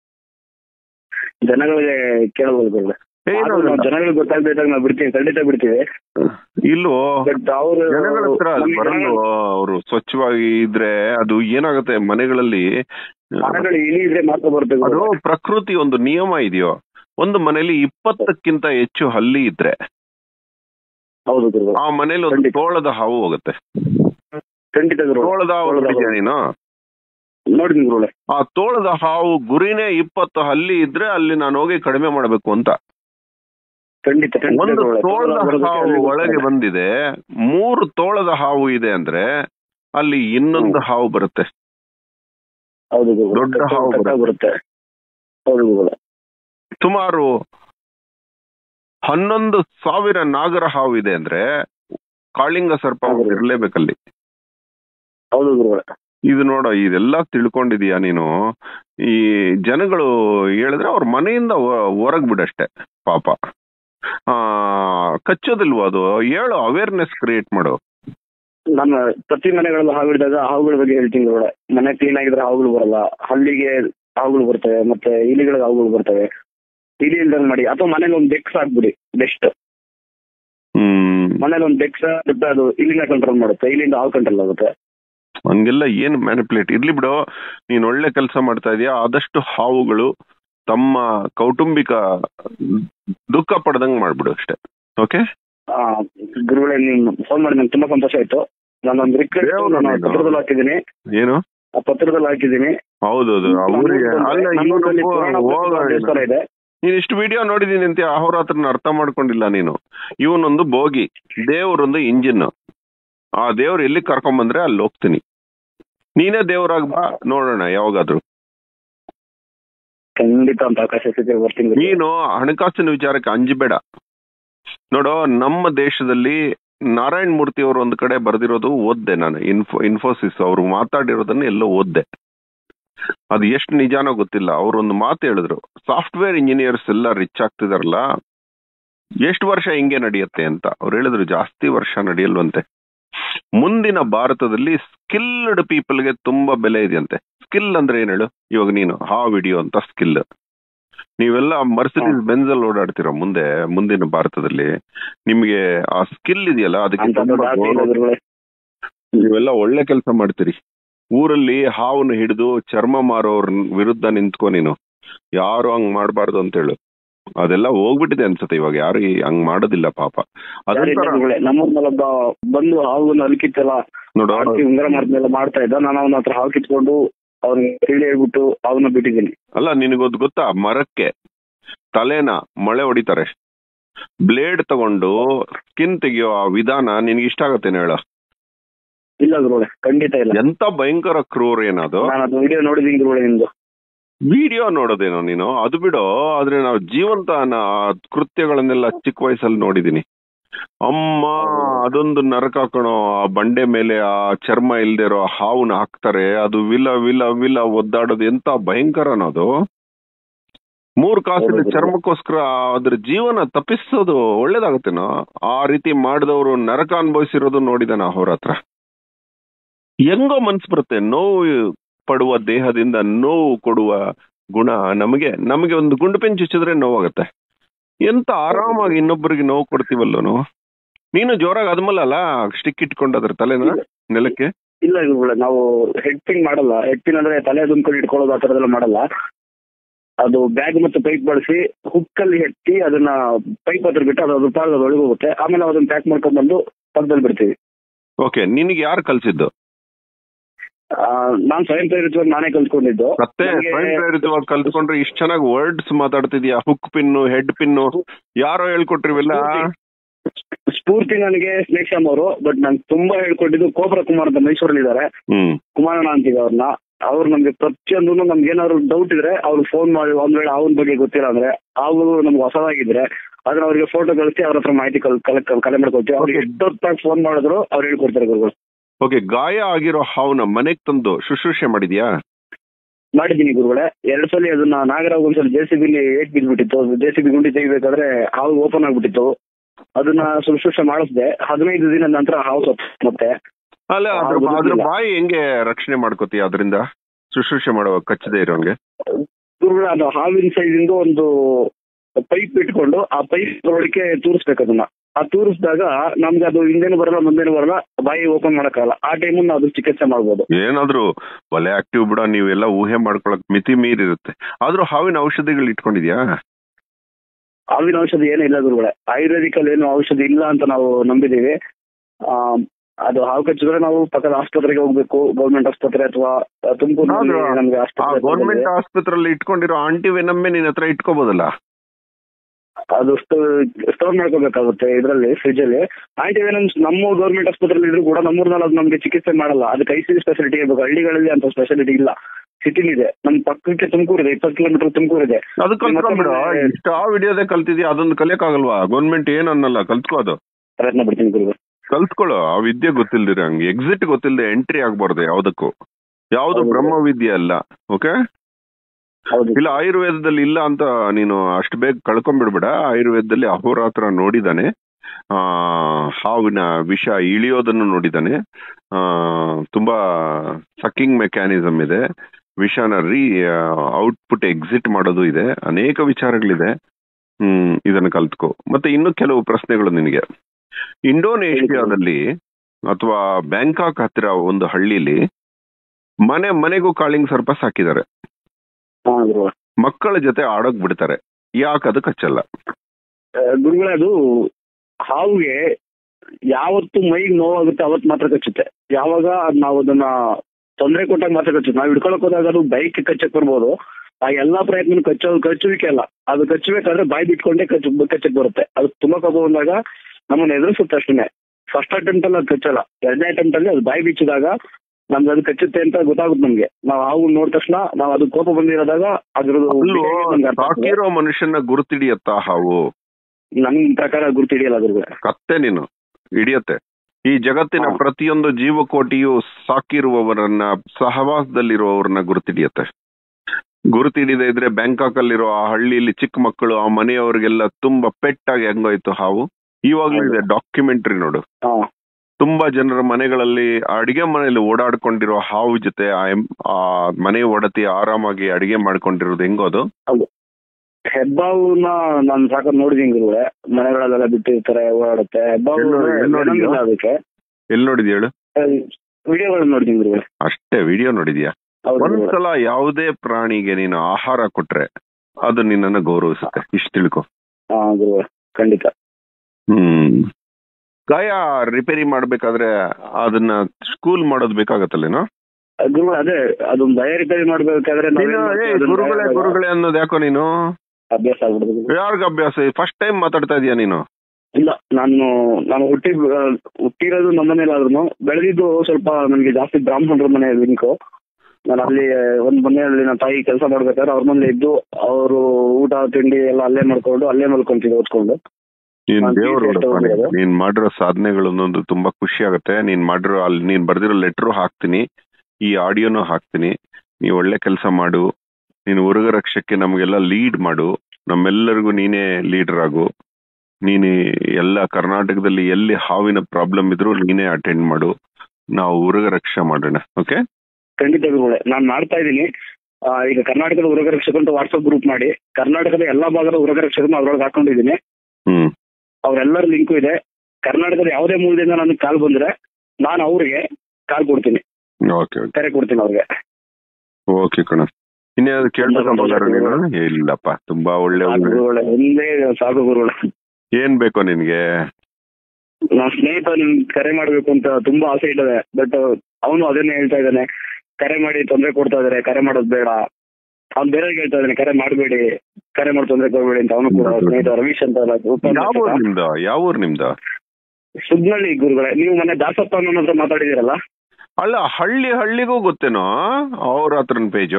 ಜನಗಳಿಗೆ ಕೇಳಬಹುದು ಗುರುಗಳೇ ಏ, ಆದ್ರೂ ಇಲ್ಲ, ನಾವು ಜನಗಳಿಗೆ ಗೊತ್ತಾಗ್ಬೇಕಾಗ ನಾವು ಬಿಡ್ತೀವಿ ಖಂಡಿತ ಬಿಡ್ತೀವಿ ಇಲ್ವೋ ಬಟ್ ಅವರು ಜನಗಳ ಹತ್ರ ಅದು ಬರಲ್ವೋ ಅವರು ಸ್ವಚ್ಛವಾಗಿ ಇದ್ರೆ ಅದು ಏನಾಗುತ್ತೆ ಮನೆಗಳಲ್ಲಿ ಮರಗಳು ಇಲಿ ಇದ್ರೆ ಮಾತ್ರ ಬರುತ್ತೆ ಅದು ಗುರುಗಳೇ. ಪ್ರಕೃತಿ ಒಂದು ನಿಯಮ ಇದೆಯೋ ಒಂದು ಮನೆಯಲ್ಲಿ ಇಪ್ಪತ್ತಕ್ಕಿಂತ ಹೆಚ್ಚು ಹಲ್ಲಿ ಇದ್ರೆ ಹೌದು ಗುರುಗಳೇ ಆ ಮನೇಲಿ ಒಂದು ಖಂಡಿತ. ತೋಳದ ಹಾವು ಹೋಗುತ್ತೆ ಖಂಡಿತ ಗುರುಗಳೇ ತೋಳದ ಹಾವು ತೋಳದ ನೋಡಿದ್ಯಾ ಹಾವು. ನೀನು ನೋಡಿದ್ವಿ ಗುರುಗಳೇ ಆ ತೋಳದ ಹಾವು ಗುರಿನೇ ಇಪ್ಪತ್ತು ಹಲ್ಲಿ ಇದ್ರೆ ಅಲ್ಲಿ ನಾನು ಹೋಗಿ ಕಡಿಮೆ ಮಾಡಬೇಕು ಅಂತ ಖಂಡಿತ ಖಂಡಿತ ಒಂದು ಗುರುಗಳೇ. ತೋಳದ ಬರೋದಕ್ಕೆ ಹಾವು ಅಲ್ಲಿ ಒಳಗೆ ಬಂದಿದೆ ಮೂರು ತೋಳದ ಹಾವು ಇದೆ ಅಂದ್ರೆ ಅಲ್ಲಿ ಇನ್ನೊಂದು ಹಾವು ಬರುತ್ತೆ ಹೌದು ಗುರುಗಳೇ. ದೊಡ್ಡ ಕಟ್ಟ- ಹಾವು ಕಟ್ಟ ಬರುತ್ತೆ ಹೌದು ಗುರುಗಳೇ ಸುಮಾರು ಹನ್ನೊಂದು ಸಾವಿರ ನಾಗರ ಹಾವು ಇದೆ ಅಂದ್ರೆ ಕಾಳಿಂಗ ಸರ್ಪ ಹೌದು. ಇರ್ಲೇಬೇಕಲ್ಲಿ ಹೌದು ಗುರುಗಳೇ ಇದು ನೋಡ ಇದೆಲ್ಲ ತಿಳ್ಕೊಂಡಿದೀಯ ನೀನು ಈ ಜನಗಳು ಹೇಳಿದ್ರೆ ಅವ್ರ ಮನೆಯಿಂದ ಹೊರಗ್ ಬಿಡಷ್ಟೆ ಪಾಪ ಆ ಕಚ್ಚೋದಿಲ್ವ ಅದು ಹೇಳು ಅವೇರ್ನೆಸ್ ಕ್ರಿಯೇಟ್ ಮಾಡು ನಾನು ಪ್ರತಿ ಮನೆಗಳಲ್ಲಿ ಹಾವು ಹಿಡಿದಾಗ ಹಾವುಗಳ ಬಗ್ಗೆ ಹೇಳ್ತೀನಿ ಗುರುಗಳೇ ಮನೆ ಕ್ಲೀನ್ ಆಗಿದ್ರೆ ಹಾವುಗಳು ಬರಲ್ಲ ಹಳ್ಳಿಗೆ ಹಾವುಗಳು ಬರ್ತವೆ ಮತ್ತೆ ಇಲಿಗಳಿಗೆ ಹಾವುಗಳು ಬರ್ತವೆ ಇಲಿ ಇಲ್ದಂಗ್ ಮಾಡಿ ಅಥವಾ ಮನೇಲಿ ಒಂದು ಡೆಕ್ಸ್ ಹಾಕ್ಬಿಡಿ ಬೆಸ್ಟ್ ಹ್ಮ್ ಮನೇಲಿ ಒಂದು ಡೆಕ್ಸ್ ಬಿಟ್ಟು ಅದು ಇಲಿನ ಕಂಟ್ರೋಲ್ ಮಾಡುತ್ತೆ ಇಲಿಂದ ಹಾವು ಕಂಟ್ರೋಲ್ ಆಗುತ್ತೆ ಹಂಗೆಲ್ಲ ಏನು ಮ್ಯಾನಿಪುಲೇಟ್ ಇರ್ಲಿ ಬಿಡು ನೀನ್ ಒಳ್ಳೆ ಕೆಲಸ ಮಾಡ್ತಾ ಇದೀಯ ಆದಷ್ಟು ಹಾವುಗಳು ತಮ್ಮ ಕೌಟುಂಬಿಕ ದುಃಖ ಪಡ್ದಂಗ್ ಮಾಡ್ಬಿಡು ಅಷ್ಟೇ ಓಕೆ ಆ, ಗುರುಗಳೇ ನೀವು ಫೋನ್ ಮಾಡಿ ನಂಗೆ ತುಂಬಾ ಸಂತೋಷ ಆಯ್ತು ನಾನೊಂದು ರಿಕ್ವೆಸ್ಟ್ ದೇವ್ರು ನಾನು ನೀನು. ಪತ್ರದಲ್ಲಿ ಹಾಕಿದ್ದೀನಿ ಏನು ಆ ಪತ್ರದಲ್ಲಿ ಹಾಕಿದ್ದೀನಿ ಹೌದೌದು ಆ ಊರಿಗೆ ಅಲ್ಲ ನಮ್ಮೂರಲ್ಲಿ ಇವ್ನು ಪುರಾಣ ಹೋಗ ದೇವಸ್ಥಾನ ಇದೆ ನೀನ್ ಇಷ್ಟು ವಿಡಿಯೋ ನೋಡಿದೀನಿ ಅಂತ ಅಹೋರಾತ್ರನ ಅರ್ಥ ಮಾಡ್ಕೊಂಡಿಲ್ಲ ನೀನು ಇವನೊಂದು ಬೋಗಿ ದೇವ್ರೊಂದು ಇಂಜಿನ್ ಆ ದೇವ್ರು ಎಲ್ಲಿ ಕರ್ಕೊಂಡ್ ಬಂದ್ರೆ ಅಲ್ಲಿ ಹೋಗ್ತೀನಿ ನೀನೇ ದೇವ್ರಾಗ್ ಬಾ ನೋಡೋಣ ಯಾವಾಗಾದ್ರೂ ಖಂಡಿತ ಅಂತ ಅವಕಾಶ ಸಿಕ್ಕಿದ್ರೆ ಬರ್ತೀನಿ ಗುರುಗಳೇ. ನೀನು ಹಣಕಾಸಿನ ವಿಚಾರಕ್ಕೆ ಅಂಜಬೇಡ ನೋಡು ನಮ್ಮ ದೇಶದಲ್ಲಿ ನಾರಾಯಣ್ ಮೂರ್ತಿ ಅವರು ಒಂದ್ ಕಡೆ ಬರ್ದಿರೋದು ಓದ್ದೆ ನಾನು ಇನ್ಫೋ ಇನ್ಫೋಸಿಸ್ ಅವ್ರು ಮಾತಾಡಿರೋದನ್ನ ಎಲ್ಲೋ ಓದ್ದೆ ಅದು ಎಷ್ಟು ನಿಜಾನೋ ಗೊತ್ತಿಲ್ಲ ಅವ್ರು ಒಂದು ಮಾತು ಹೇಳಿದ್ರು ಸಾಫ್ಟ್ವೇರ್ ಇಂಜಿನಿಯರ್ಸ್ ಎಲ್ಲ ರಿಚ್ ಆಗ್ತಿದಾರಲ್ಲ ಎಷ್ಟು ವರ್ಷ ಹಿಂಗೆ ನಡೆಯುತ್ತೆ ಅಂತ ಅವ್ರು ಹೇಳಿದ್ರು ಜಾಸ್ತಿ ವರ್ಷ ನಡೆಯಲ್ವಂತೆ ಮುಂದಿನ ಭಾರತದಲ್ಲಿ ಸ್ಕಿಲ್ಡ್ ಪೀಪಲ್ಗೆ ತುಂಬಾ ಬೆಲೆ ಇದೆಯಂತೆ ಸ್ಕಿಲ್ ಅಂದ್ರೆ ಏನ್ ಹೇಳು ಇವಾಗ ನೀನು ಹಾ ವಿಡಿಯೋ ಅಂತ ಸ್ಕಿಲ್ ನೀವೆಲ್ಲ ಮರ್ಸಿಡೀಸ್ ಬೆಂಜ್ ಅಲ್ಲಿ ಓಡಾಡ್ತೀರ ಮುಂದೆ ಮುಂದಿನ ಭಾರತದಲ್ಲಿ ನಿಮ್ಗೆ ಆ ಸ್ಕಿಲ್ ಇದೆಯಲ್ಲ ಅದಕ್ಕೆ ಅಂತ ತುಂಬಾ ಆಸೆ ಇಲ್ಲ ಗೌರವ. ಗುರುಗಳೇ ನೀವೆಲ್ಲ ಒಳ್ಳೆ ಕೆಲಸ ಮಾಡ್ತೀರಿ ಊರಲ್ಲಿ ಹಾವನ್ನು ಹಿಡಿದು ಚರ್ಮ ಮಾರೋರ್ ವಿರುದ್ಧ ನಿಂತ್ಕೊ ನೀನು ಯಾರು ಹಂಗ್ ಮಾಡಬಾರ್ದು ಅಂತ ಹೇಳು ಅದೆಲ್ಲ ಹೋಗ್ಬಿಟ್ಟಿದೆ ಅನ್ಸುತ್ತೆ ಇವಾಗ ಯಾರು ಈ- ಹಂಗ್ ಮಾಡೋದಿಲ್ಲ ಪಾಪ ಯಾರಿಲ್ಲ ಅದೊಂಥರ ಗುರುಗಳೇ ನಮ್ಮೂರ್ನಲ್ಲೊಬ್ಬ ಬಂದು ಹಾವು ಅಲ್ಕಿತ್ತಲ್ಲ ನೋಡು ಆರ್ತಿ ಉಂಗರ ಮಾಡ್ದೆಲ್ಲ ಮಾಡ್ತಾ ಇದ್ದ ನಾನು ಅವನ ಹತ್ರ ಹಾವು ಕಿತ್ಕೊಂಡು ಅವ್ನಿಗೆ ಹೇಳಿ ಹೇಳ್ಬಿಟ್ಟು ಅವನ್ನ ಬಿಟ್ಟಿದ್ದೀನಿ ಅಲ್ಲ ನಿನಗೊತ್ತು ಗೊತ್ತಾ ಮರಕ್ಕೆ ತಲೆನ ಮಳೆ ಹೊಡಿತಾರೆ ಬ್ಲೇಡ್ ತಗೊಂಡು ಸ್ಕಿನ್ ತೆಗಿಯೋ ಆ ವಿಧಾನ ನಿನ್ಗೆ ಇಷ್ಟ ಆಗತ್ತೇನೆ ಹೇಳ ಇಲ್ಲ ಗುರುಗಳೇ ಖಂಡಿತ ಇಲ್ಲ ಎಂತ ಭಯಂಕರ ಕ್ರೂರ್ ಏನದು ನಾನು ಅದು ವಿಡಿಯೋ ನೋಡಿದ್ದೀನಿ ಗುರುಗಳೇ ನಿಮ್ದು ವಿಡಿಯೋ ನೋಡೋದೇನೋ ನೀನು ಅದು ಬಿಡು ಆದ್ರೆ ನಾವು ಜೀವಂತ ನ- ಕೃತ್ಯಗಳನ್ನೆಲ್ಲ ಚಿಕ್ಕ ವಯಸ್ಸಲ್ಲಿ ನೋಡಿದೀನಿ ಅಮ್ಮ ಅದೊಂದು ನರಕ ಕಣೋ ಆ ಬಂಡೆ ಮೇಲೆ ಆ ಚರ್ಮ ಇಲ್ದೇ ಇರೋ ಹಾವುನ ಹಾಕ್ತಾರೆ ಅದು ವಿಲ ವಿಲ ವಿಲ ಒದ್ದಾಡೋದು ಎಂತ ಭಯಂಕರನೋ ಅದು ಮೂರ್ ಕಾಸಿನ ಹೌದು. ಚರ್ಮಕ್ಕೋಸ್ಕರ ಅದ್ರ ಜೀವನ ತಪ್ಪಿಸೋದು ಒಳ್ಳೇದಾಗತ್ತೇನೋ ಆ ರೀತಿ ಮಾಡಿದವರು ನರಕ ಅನುಭವಿಸಿರೋದು ನೋಡಿದಾನ ಅವ್ರ ಹತ್ರ ಹೆಂಗೋ ಮನ್ಸ್ ಬರುತ್ತೆ ನೋವು ಪಡುವ ದೇಹದಿಂದ ನೋವು ಕೊಡುವ ಗುಣ ನಮಗೆ ನಮಗೆ ಒಂದು ಗುಂಡು ಪೆನ್ ಚುಚ್ಚಿದ್ರೆ ನೋವಾಗತ್ತೆ ಎಂತ ಆರಾಮಾಗಿ ಇನ್ನೊಬ್ಬರಿಗೆ ನೋವು ಕೊಡ್ತೀವಲ್ಲೋ ನಾವು ನೀನು ಜೋರಾಗಿ ಅದ್ಮಲ್ಲ ಸ್ಟಿಕ್ ಇಟ್ಕೊಂಡು ಅದ್ರ ತಲೆನ ನೆಲಕ್ಕೆ ಇಲ್ಲ ಗುರುಗಳೇ ನಾವು ಹೆಡ್ ಪಿನ್ ಮಾಡಲ್ಲ ಹೆಡ್ ಪಿನ್ ಅಂದ್ರೆ ತಲೆ ದುಮ್ಕೊಂಡು ಇಟ್ಕೊಳ್ಳೋದು ಆ ಥರದ್ದೆಲ್ಲ ಮಾಡಲ್ಲ ಅದು ಬ್ಯಾಗ್ ಮತ್ತು ಪೈಪ್ ಬಳಸಿ ಹುಕ್ಕಲ್ಲಿ ಹೆಟ್ಟಿ ಅದನ್ನ ಪೈಪ್ ಹತ್ರ ಬಿಟ್ಟು ಅದು ಅದ್ರ ಪಾದ ಒಳಗೆ ಹೋಗುತ್ತೆ ಆಮೇಲೆ ಅದನ್ನ ಪ್ಯಾಕ್ ಮಾಡ್ಕೊಂಡ್ ಬಂದು ಪಕ್ಕದಲ್ಲಿ ಬಿಡ್ತೀವಿ ಓಕೆ ನಿನಗೆ ಯಾರು ಕಲ್ಸಿದ್ದು ಆ, ನಾನ್ ಸ್ವಯಂ ಪ್ರೇರಿತವಾಗಿ ನಾನೇ ಕಲ್ತ್ಕೊಂಡಿದ್ದು ಮತ್ತೆ ನಮ್ಗೆ- ಸ್ವಯಂ ಪ್ರೇರಿತವಾಗಿ ಕಲ್ತ್ಕೊಂಡ್ರೆ ಇಷ್ಟ ಚೆನ್ನಾಗಿ ವರ್ಡ್ಸ್ ಮಾತಾಡ್ತಿದ್ಯಾ ಹುಕ್ ಪಿನ್ನು ಹೆಡ್ ಪಿನ್ನು ಯಾರೋ ಹೇಳ್ಕೊಟ್ರಿವೆಲ್ಲ ಸ್ಫೂರ್ತಿ ನನಗೆ ಸ್ನೇಕ್ ಶ್ಯಾಮ್ ಅವರು ಬಟ್ ನಂಗೆ ತುಂಬಾ ಹೇಳ್ಕೊಟ್ಟಿದ್ದು ಕೋಬ್ರ ಕುಮಾರ್ ಅಂತ ಮೈಸೂರಲ್ಲಿ ಇದ್ದಾರೆ ಹ್ಮ್ ಕುಮಾರಣ್ಣ ಅಂತೀವಿ ಅವ್ರನ್ನ ಅವ್ರು ನಮ್ಗೆ ಪ್ರತಿಯೊಂದು ನಮ್ಗೆ ಏನಾದ್ರು ಡೌಟ್ ಇದ್ರೆ ಅವ್ರು ಫೋನ್ ಮಾಡಿ ಒಂದ್ ವೇಳೆ ಅವನ ಬಗ್ಗೆ ಗೊತ್ತಿಲ್ಲ ಅಂದ್ರೆ ಅವರು ನಮ್ಗೆ ಹೊಸದಾಗಿದ್ರೆ ಅದನ್ನ ಅವ್ರಿಗೆ ಫೋಟೋ ಕಳಿಸಿ ಅವ್ರ ಹತ್ರ ಮಾಹಿತಿ ಕಲ್ ಕಲೆ ಕಲೆ ಮಾಡ್ಕೊಳ್ತೀವಿ ಅವ್ರಿಗೆ Okay. ಎಷ್ಟೊತ್ತಾಗಿ ಫೋನ್ ಮಾಡಿದ್ರು ಅವ್ರು ಹೇಳ್ಕೊಡ್ತಾರೆ ಗುರುಗಳು ಓಕೆ ಗಾಯ ಆಗಿರೋ ಹಾವನ್ನ ಮನೆಗ್ ತಂದು ಶುಶ್ರೂಷೆ ಮಾಡಿದ್ಯಾ ಮಾಡಿದ್ದೀನಿ ಗುರುಗಳೇ ಎರಡ್ ಸಲ ಅದನ್ನ ನಾಗರಾವ್ ಒಂದ್ಸಲ ಜೆ ಸಿ ಬಿಲಿ ಏಟ್ ಬಿದ್ಬಿಟ್ಟಿತ್ತು ಜೆ ಸಿ ಬಿ ಗುಂಡಿ ತೆಗಿಬೇಕಾದ್ರೆ ಹಾವು ಓಪನ್ ಆಗ್ಬಿಟ್ಟಿತ್ತು ಅದನ್ನ ಶುಶ್ರೂಷೆ ಮಾಡಿಸ್ದೆ ಹದಿನೈದು ದಿನದ ನಂತರ ಹಾವು ಸತ್ತು ಮತ್ತೆ ಅಲ್ಲ ಅದ್ರ ಹೌದು, ಅದ್ರ ಗೊತ್ತಿಲ್ಲ. ಬಾಯಿ ಹೆಂಗೆ ರಕ್ಷಣೆ ಮಾಡ್ಕೋತೀಯ ಅದರಿಂದ ಶುಶ್ರೂಷೆ ಮಾಡುವ ಕಚ್ಚದೆ ಇರೋಂಗೆ ಗುರುಗಳ ಅದು ಹಾವಿನ ಸೈಜ್ ಇಂದ ಒಂದು ಪೈಪ್ ಇಟ್ಕೊಂಡು ಆ ಪೈಪ್ ಒಳಗೆ ತೂರಿಸ್ಬೇಕು ಅದನ್ನ ಆ ತೂರಿಸಿದಾಗ ನಮ್ಗೆ ಅದು ಹಿಂದೆನೂ ಬರಲ್ಲ ಮುಂದೆನೂ ಬರಲ್ಲ ಬಾಯಿ ಓಪನ್ ಮಾಡಕ್ಕಾಗಲ್ಲ ಆ ಟೈಮಲ್ಲಿ ನಾವು ಅದು ಚಿಕಿತ್ಸೆ ಮಾಡ್ಬೋದು ಏನಾದ್ರೂ ಒಲೆ ಆಕ್ಟಿವ್ ಬಿಡ ನೀವೆಲ್ಲ ಊಹೆ ಮಾಡ್ಕೊಳಕ್ ಮಿತಿ ಮೀರಿರುತ್ತೆ ಆದ್ರೂ ಹಾವಿನ ಔಷಧಿಗಳು ಇಟ್ಕೊಂಡಿದ್ಯಾ ಹಾವಿನ ಔಷಧಿ ಏನೂ ಇಲ್ಲ ಗುರುಗಳೇ ಆಯುರ್ವೇದಿಕ್ ಅಲ್ಲಿ ಏನು ಔಷಧಿ ಇಲ್ಲ ಅಂತ ನಾವು ನಂಬಿದೀವಿ ಆ, ಅದು ಹಾವು ಕಚ್ಚಿದ್ರೆ ನಾವು ಪಕ್ಕದ ಆಸ್ಪತ್ರೆಗೆ ಹೋಗ್ಬೇಕು ಗೌರ್ಮೆಂಟ್ ಆಸ್ಪತ್ರೆ ಅಥವಾ ತುಮಕೂರಿನಲ್ಲಿ ಹೌದು. ನಮ್ಗೆ ಆ ಆಸ್ಪತ್ರೆ ಗೌರ್ಮೆಂಟ್ ಆಸ್ಪತ್ರೆಯಲ್ಲಿ ಇಟ್ಕೊಂಡಿರೋ ಆಂಟಿ ವೆನಮ್ಮೆ ನಿನ್ ಹತ್ರ ಇಟ್ಕೋಬೋದಲ್ಲ ಅದು ಸ್ಟೋರ್ ಮಾಡ್ಕೋಬೇಕಾಗುತ್ತೆ ಇದರಲ್ಲಿ ಫ್ರಿಜ್ ಅಲ್ಲಿ ಆಂಟಿವೆನಮ್ಸ್ ನಮ್ಮ ಗೌರ್ಮೆಂಟ್ ಆಸ್ಪತ್ರೆಯಲ್ಲಿ ಇದ್ರು ಕೂಡ ನಮ್ಮೂರ್ನಲ್ಲಿ ಅದು ನಮ್ಗೆ ಚಿಕಿತ್ಸೆ ಮಾಡಲ್ಲ ಅದಕ್ಕೆ ಐ ಸಿ ಸ್ಪೆಷಾಲಿಟಿ ಇರಬೇಕು ಹಳ್ಳಿಗಳಲ್ಲಿ ಅಂತ ಸ್ಪೆಷಾಲಿಟಿ ಇಲ್ಲ ಸಿಟಿಲಿ ಇದೆ ನಮ್ಮ ಪಕ್ಕಕ್ಕೆ ತುಮಕೂರು ಇದೆ ಇಪ್ಪತ್ತು ಕಿಲೋಮೀಟರ್ ತುಮಕೂರು ಇದೆ ಅದು ಕಲ್ತ್ಕೊಂಡ್ಬಿಡು ಮತ್ತೆ- ಇಷ್ಟ ಆ ವಿಡಿಯೋದೇ ಕಲ್ತಿದ್ಯಾ ಅದೊಂದು ಕಲಿಯಕ್ಕಾಗಲ್ವಾ ಗೌರ್ಮೆಂಟ್ ಏನ್ ಅನ್ನಲ್ಲ ಕಲ್ತ್ಕೋ ಅದು ಪ್ರಯತ್ನ ಪಡ್ತೀನಿ ಗುರು ಕಲ್ತ್ಕೊಳ್ಳೋ ಆ ವಿದ್ಯೆ ಗೊತ್ತಿಲ್ದಿರ ಹಂಗೆ ಎಕ್ಸಿಟ್ ಗೊತ್ತಿಲ್ಲದೆ ಎಂಟ್ರಿ ಆಗ್ಬಾರ್ದು ಯಾವ್ದಕ್ಕೂ ಯಾವ್ದು ಹೌದು. ಬ್ರಹ್ಮ ವಿದ್ಯೆ ಅಲ್ಲ ಓಕೆ ಹೌದು ಇಲ್ಲ ಆಯುರ್ವೇದದಲ್ಲಿ ಇಲ್ಲ ಅಂತ ನೀನು ಅಷ್ಟು ಬೇಗ ಕಳ್ಕೊಂಡ್ಬಿಡ್ಬೇಡ ಆಯುರ್ವೇದದಲ್ಲಿ ಅಹೋರಾತ್ರ ನೋಡಿದಾನೆ ಆ ಹಾವಿನ ವಿಷ ಇಳಿಯೋದನ್ನು ನೋಡಿದಾನೆ ಆ ತುಂಬಾ ಸಕ್ಕಿಂಗ್ ಮೆಕ್ಯಾನಿಸಮ್ ಇದೆ ವಿಷನ ರೀ ಔಟ್ಪುಟ್ ಎಕ್ಸಿಟ್ ಮಾಡೋದು ಇದೆ ಅನೇಕ ವಿಚಾರಗಳಿದೆ ಹ್ಮ್ ಇದನ್ನ ಕಲ್ತ್ಕೋ ಮತ್ತೆ ಇನ್ನು ಕೆಲವು ಪ್ರಶ್ನೆಗಳು ನಿನಗೆ ಇಂಡೋನೇಷಿಯಾದಲ್ಲಿ ಅಥವಾ ಬ್ಯಾಂಕಾಕ್ ಹತ್ತಿರ ಒಂದು ಹಳ್ಳಿಲಿ ಮನೆ ಮನೆಗೂ ಕಾಳಿಂಗ್ ಸರ್ಪಸ್ ಹಾಕಿದ್ದಾರೆ ಹಾ ಗುರು ಮಕ್ಕಳ ಜೊತೆ ಆಡೋಕ್ ಬಿಡ್ತಾರೆ ಯಾಕೆ ಅದು ಕಚ್ಚಲ್ಲ ಗುರುಗಳೇ ಅದು ಹಾವಿಗೆ ಯಾವತ್ತು ಮೈಗೆ ನೋವಾಗುತ್ತೆ ಅವತ್ತು ಮಾತ್ರ ಕಚ್ಚುತ್ತೆ ಯಾವಾಗ ಅದ್ ನಾವು ಅದನ್ನ ತೊಂದರೆ ಕೊಟ್ಟಾಗ ಮಾತ್ರ ಕಚ್ಚುತ್ತೆ ನಾವು ಹಿಡ್ಕೊಳಕ್ ಹೋದಾಗ ಅದು ಬೈಕ್ ಕಚ್ಚಕ್ ಬರ್ಬೋದು ಆ ಎಲ್ಲಾ ಪ್ರಯತ್ನ ಕಚ್ಚೋ ಕಚ್ಚುವಿಕೆ ಅಲ್ಲ ಅದು ಕಚ್ಚಬೇಕಾದ್ರೆ ಬಾಯಿ ಬಿಟ್ಕೊಂಡೇ ಕಚ್ಚ ಕಚ್ಚಕ್ ಬರುತ್ತೆ ಅದು ತುಂಬಾ ಕೋಪ ಬಂದಾಗ ನಮ್ಮನ್ನ ಎದುರಿಸುತ್ತೆ ಅಷ್ಟೇ ಫಸ್ಟ್ ಅಟೆಂಪ್ಟ್ ಅಲ್ಲಿ ಅದು ಕಚ್ಚಲ್ಲ ಎರಡನೇ ಅಟೆಂಪ್ಟ್ ಅಲ್ಲಿ ಅದು ಬಾಯಿ ಬಿಚ್ಚಿದಾಗ ನಮ್ಗೆ ಅದು ಕಚ್ಚುತ್ತೆ ಅಂತ ಗೊತ್ತಾಗುತ್ತೆ ನಮ್ಗೆ ನಾವು ಹಾವು ನೋಡಿದ ತಕ್ಷಣ ನಾವು ಅದು ಕೋಪ ಬಂದಿರೋದಾಗ ಅದ್ರದ್ದು ಅಲ್ಲೋ behavior ನಮ್ಗೆ ಅರ್ಥ ಆಗ್ತದೆ. ಸಾಕಿರೋ ಮನುಷ್ಯನ ಗುರುತಿಡಿಯತ್ತ ಹಾವು ನನ್ ಪ್ರಕಾರ ಗುರ್ತಿಡಿಯಲ್ಲ ಅದ್ರಿಗೆ ಕತ್ತೆ ನೀನು ಹಿಡಿಯತ್ತೆ ಈ ಜಗತ್ತಿನ ಹಾ. ಪ್ರತಿಯೊಂದು ಜೀವಕೋಟಿಯು ಸಾಕಿರುವವರನ್ನ ಸಹವಾಸದಲ್ಲಿರುವವರನ್ನ ಗುರುತಿಡಿಯತ್ತೆ ಗುರುತಿಡಿದೇ ಇದ್ರೆ ಬ್ಯಾಂಕಾಕ್ ಅಲ್ಲಿರೋ ಆ ಹಳ್ಳಿಯಲ್ಲಿ ಚಿಕ್ಕ ಮಕ್ಕಳು ಆ ಮನೆಯವರಿಗೆಲ್ಲ ತುಂಬಾ ಪೆಟ್ಟಾಗಿ ಹೆಂಗೋಯ್ತು ಹಾವು ಇವಾಗ್ಲೂ ಇದೆ ಡಾಕ್ಯುಮೆಂಟ್ರಿ ನೋಡು ಹಾ ತುಂಬಾ ಜನರ ಮನೆಗಳಲ್ಲಿ ಅಡಿಗೆ ಮನೆಯಲ್ಲಿ ಓಡಾಡ್ಕೊಂಡಿರೋ ಹಾವು ಜೊತೆ ಆ ಎಂ- ಆ ಮನೆ ಒಡತಿ ಆರಾಮಾಗಿ ಅಡಿಗೆ ಮಾಡ್ಕೊಂಡಿರೋದು ಹೆಂಗೋದು ಹೆಬ್ಬಾವುನ ನಾನ್ ಸಾಕ ನೋಡಿದೀನಿ ಗುರುವೆ ಮನೆಗಳಲ್ಲೆಲ್ಲ ಬಿಟ್ಟಿರ್ತಾರೆ ಓಡಾಡುತ್ತೆ ಹೆಬ್ಬಾವು ಎಲ್ಲ್ ನೋಡಿ- ಎಲ್ಲ್ ನೋಡಿದ್ಯಾ? ಏನಂಗಿಲ್ಲ ಅದಕ್ಕೆ ಎಲ್ಲಿ ನೋಡಿದ್ಯ ಹೇಳು ವಿಡಿಯೋಗಳನ್ನ ನೋಡಿದೀನಿ ಗುರುವೆ ಅಷ್ಟೇ ವಿಡಿಯೋ ನೋಡಿದ್ಯಾ ಹೌದು ಗುರುವೆ. ಒಂದ್ಸಲ ಯಾವುದೇ ಪ್ರಾಣಿಗೆ ನೀನು ಆಹಾರ ಕೊಟ್ರೆ ಅದು ನಿನ್ನನ್ನ ಗೌರವಿಸುತ್ತೆ ಇಷ್ಟ ತಿಳ್ಕೊ ಹಾ ಗುರುವೆ ಖಂಡಿತ ಹ್ಮ್ ಗಾಯ ರಿಪೇರಿ ಮಾಡ್ಬೇಕಾದ್ರೆ ಅದನ್ನ ಸ್ಕೂಲ್ ಮಾಡೋದ್ ಬೇಕಾಗತ್ತಲ್ಲೇನೋ ಗುರುವೆ ಅದೇ ಅದೊಂದು ಭಯ ರಿಪೇರಿ ಮಾಡ್ಬೇಕಾದ್ರೆ ನಾವೇನ್ ನೀನು, ಮಾಡ್ತೀವಿ, ಏ, ಅದನ್ನ ಗುರುಗಳೇ ಭಯ- ಗುರುಗಳೇ ಅನ್ನೋದು ಯಾಕೋ ನೀನು ಅಭ್ಯಾಸ ಆಗ್ಬಿಡುದು ಗುರುವೆ. ಯಾರಿಗ ಅಭ್ಯಾಸ ಫಸ್ಟ್ ಟೈಮ್ ಮಾತಾಡ್ತಾ ಇದೀಯ ನೀನು ಇಲ್ಲ ನಾನು ನಾನು ಹುಟ್ಟಿ ಹುಟ್ಟಿರೋದು ನಮ್ಮನೇಲಾದ್ರೂ ಬೆಳೆದಿದ್ದು ಸ್ವಲ್ಪ ನನಗೆ ಜಾಸ್ತಿ ಬ್ರಾಹ್ಮಣರ ಮನೆ ಲಿಂಕು ನಾನು ಅಲ್ಲಿ ಒಂದ್ ಮನೆಯಲ್ಲಿ ನನ್ನ ತಾಯಿ ಕೆಲಸ ಮಾಡ್ಬೇಕಾದ್ರೆ ಅವ್ರ ಮನೇಲಿ ಇದ್ದು ಅವರು ಊಟ ತಿಂಡಿ ಎಲ್ಲ ಅಲ್ಲೇ ಮಾಡ್ಕೊಂಡು ಅಲ್ಲೇ ಮಲ್ಕೊಂತಿದ್ದೆ ಓದ್ಕೊಂಡು ನೀನ್ ನಾನ್ ದೇವ್ರು PhD ನೋಡಪ್ಪ ನೀನ್. ತಗೊಂಡಿರೋದು. ನೀನ್ ಮಾಡಿರೋ ಸಾಧನೆಗಳನ್ನೊಂದು ತುಂಬಾ ಖುಷಿ ಆಗುತ್ತೆ ನೀನ್ ಮಾಡಿರೋ ಅಲ್ಲಿ ನೀನ್ ಬರ್ದಿರೋ ಲೆಟ್ರು ಹಾಕ್ತೀನಿ ಈ ಆಡಿಯೋನು ಹಾಕ್ತೀನಿ ನೀ ಒಳ್ಳೆ ಕೆಲಸ ಮಾಡು ನೀನು ಉರುಗ ರಕ್ಷಕ್ಕೆ ನಮ್ಗೆಲ್ಲ ಲೀಡ್ ಮಾಡು ನಮ್ಮೆಲ್ಲರಿಗೂ ನೀನೇ ಲೀಡರ್ ಆಗು ನೀನು ಎಲ್ಲ ಕರ್ನಾಟಕದಲ್ಲಿ ಎಲ್ಲಿ ಹಾವಿನ ಪ್ರಾಬ್ಲಮ್ ಇದ್ರು ನೀನೇ ಅಟೆಂಡ್ ಮಾಡು ನಾವು ಉರುಗ ರಕ್ಷೆ ಮಾಡೋಣ ಓಕೆ ಖಂಡಿತ ಗುರುಗಳೇ ನಾನ್ ಮಾಡ್ತಾ ಇದ್ದೀನಿ ಆ, ಈಗ ಕರ್ನಾಟಕದ ಉರಗ ರಕ್ಷಕ ಅಂತ ವಾಟ್ಸ್ಆಪ್ ಗ್ರೂಪ್ ಮಾಡಿ ಕರ್ನಾಟಕದ ಎಲ್ಲಾ ಭಾಗದ ಉರಗ ರಕ್ಷಕರನ್ನ ಅದ್ರೊಳಗೆ ಹಾಕೊಂಡಿದ್ದೀನಿ ಹ್ಮ್ ಅವ್ರೆಲ್ಲರ ಲಿಂಕು ಇದೆ ಕರ್ನಾಟಕದ ಯಾವುದೇ ಮೂಲದಿಂದ ನನಗೆ ಕಾಲ್ ಬಂದ್ರೆ ನಾನು ಅವ್ರಿಗೆ ಕಾಲ್ ಕೊಡ್ತೀನಿ ಓಕೆ ಕರೆ ಕೊಡ್ತೀನಿ ಅವ್ರಿಗೆ ಓಕೆ ಕಣ ಇನ್ನೇನಾದ್ರು ಕೇಳ್ಬೇಕಾ ತುಂಬಾ ಬಂಗಾರ ಸಂತೋಷ ನೀನು ಇಲ್ಲಪ್ಪ ತುಂಬಾ ಒಳ್ಳೆ ಸಾಕು ಒಳ್ಳೆ ಗುರುಗಳೇ ಒಂದೇ ಸಾಕು ಗುರುಗಳೇ ಏನ್ ಬೇಕೋ ನಿನ್ಗೆ ನನ್ನ ಸ್ನೇಹಿತ ನಿಮ್ ಕರೆ ಮಾಡ್ಬೇಕು ಅಂತ ತುಂಬಾ ಆಸೆ ಇಟ್ಟದೆ ಬಟ್ ಅವನು ಅದನ್ನೇ ಹೇಳ್ತಾ ಇದ್ದಾನೆ ಕರೆ ಮಾಡಿ ತೊಂದರೆ ಕೊಡ್ತಾ ಇದಾರೆ ಕರೆ ಮಾಡೋದು ಬೇಡ ಅವ್ನು ಬೇರೆಯವ್ರಿಗೆ ಹೇಳ್ತಾ ಇದ್ದಾನೆ ಕರೆ ಮಾಡಬೇಡಿ ಕರೆ ಮಾಡಿ ತೊಂದರೆ ಕೊಡಬೇಡಿ ಅಂತ ಅವನು ಕೂಡ ಸ್ನೇಹಿತ ರವೀಶ್ ಅಂತ ಅಲ್ಲ, ಯಾವ ಊರ್ ಉಪನ್ಯಾಸಕ. ನಿಮ್ದು ಯಾವ ಊರ್ ನಿಮ್ದು ಸುಗ್ನಳ್ಳಿ ಗುರುಗಳೇ ನೀವು ಮೊನ್ನೆ ದಾಸಪ್ಪ ಅನ್ನೋ ಹತ್ರ ಮಾತಾಡಿದಿರಲ್ಲ ಅಲ್ಲ ಹಳ್ಳಿ ಹಳ್ಳಿಗೂ ಗೊತ್ತೇನೋ ಅವ್ರ ಹತ್ರನ ಪೇಜು